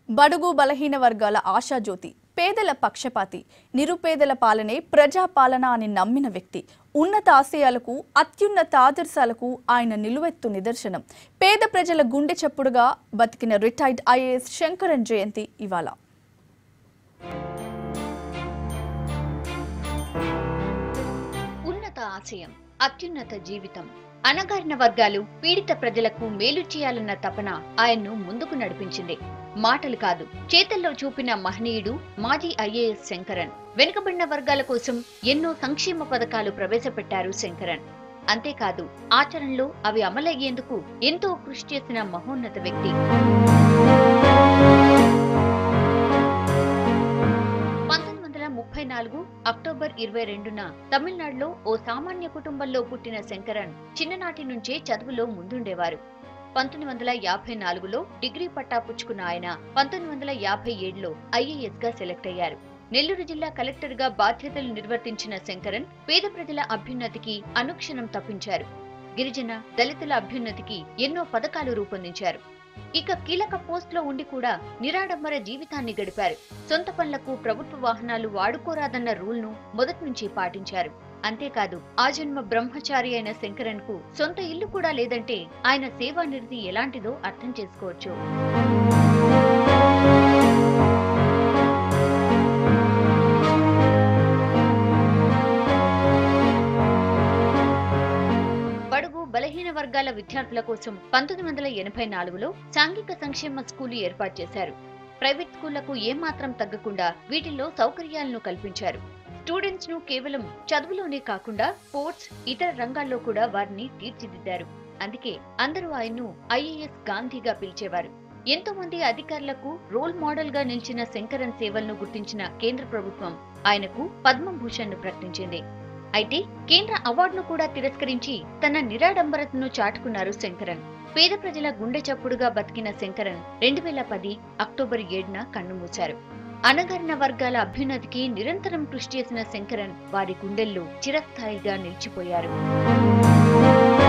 బడుగు బలహీన వర్గాల ఆశాజ్యోతి పేదల పక్షపాతి నిరుపేదల పాలనే ప్రజాపాలన అని నమ్మిన వ్యక్తి ఉన్నత ఆశయాలకు అత్యున్నత ఆదర్శాలకు ఆయన నిలువెత్తు నిదర్శనం పేద ప్రజల గుండె చప్పుడుగా బతికిన రిటైర్డ్ ఐఏఎస్ శంకరన్ జయంతి ఇవాళ ఉన్నత ఆశయం అత్యున్నత జీవితం అణగారిన వర్గాలు పీడిత ప్రజలకు మేలు చేయాలన్న తపన ఆయన్ను ముందుకు నడిపించింది మాటలు కాదు చేతల్లో చూపిన మహనీయుడు మాజీ ఐఏఎస్ శంకరన్ వెనుకబడిన వర్గాల కోసం ఎన్నో సంక్షేమ పథకాలు ప్రవేశపెట్టారు శంకరన్ అంతేకాదు ఆచరణలో అవి అమలయ్యేందుకు ఎంతో కృషి చేసిన మహోన్నత వ్యక్తి పంతొమ్మిది వందల ముప్పై నాలుగు అక్టోబర్ ఇరవై రెండున తమిళనాడులో ఓ సామాన్య కుటుంబంలో పుట్టిన శంకరన్ చిన్ననాటి నుంచే చదువులో ముందుండేవారు పంతొమ్మిది వందల యాభై నాలుగులో డిగ్రీ పట్టా పుచ్చుకున్న ఆయన పంతొమ్మిది వందల యాభై ఏడులో ఐఏఎస్ గా సెలెక్ట్ అయ్యారు నెల్లూరు జిల్లా కలెక్టర్ గా బాధ్యతలు నిర్వర్తించిన శంకరన్ పేద ప్రజల అభ్యున్నతికి అనుక్షణం తప్పించారు గిరిజన దళితుల అభ్యున్నతికి ఎన్నో పథకాలు రూపొందించారు ఇక కీలక పోస్ట్ లో ఉండి కూడా నిరాడంబర జీవితాన్ని గడిపారు సొంత పనులకు ప్రభుత్వ వాహనాలు వాడుకోరాదన్న రూల్ ను మొదటి నుంచి పాటించారు అంతేకాదు ఆజన్మ బ్రహ్మచారి అయిన శంకరన్ కు సొంత ఇల్లు కూడా లేదంటే ఆయన సేవా నిరతి ఎలాంటిదో అర్థం చేసుకోవచ్చు బడుగు బలహీన వర్గాల విద్యార్థుల కోసం పంతొమ్మిది వందల ఎనభై నాలుగులో సాంఘిక సంక్షేమ స్కూలు ఏర్పాటు చేశారు ప్రైవేట్ స్కూళ్లకు ఏమాత్రం తగ్గకుండా వీటిల్లో సౌకర్యాలను కల్పించారు స్టూడెంట్స్ ను కేవలం చదువులోనే కాకుండా స్పోర్ట్స్ ఇతర రంగాల్లో కూడా వారిని తీర్చిదిద్దారు అందుకే అందరూ ఆయన్ను ఐఏఎస్ గాంధీగా పిలిచేవారు ఎంతో మంది అధికారులకు రోల్ మోడల్ గా నిలిచిన శంకరన్ సేవలను గుర్తించిన కేంద్ర ప్రభుత్వం ఆయనకు పద్మభూషణ్ ను ప్రకటించింది అయితే కేంద్ర అవార్డును కూడా తిరస్కరించి తన నిరాడంబరతను చాటుకున్నారు శంకరన్ పేద ప్రజల గుండె చప్పుడుగా బతికిన శంకరన్ రెండు వేల పది అక్టోబర్ ఏడున కన్నుమూశారు అణగారిన వర్గాల అభ్యున్నతికి నిరంతరం కృషి చేసిన శంకరన్ వారి గుండెల్లో చిరస్థాయిగా నిలిచిపోయారు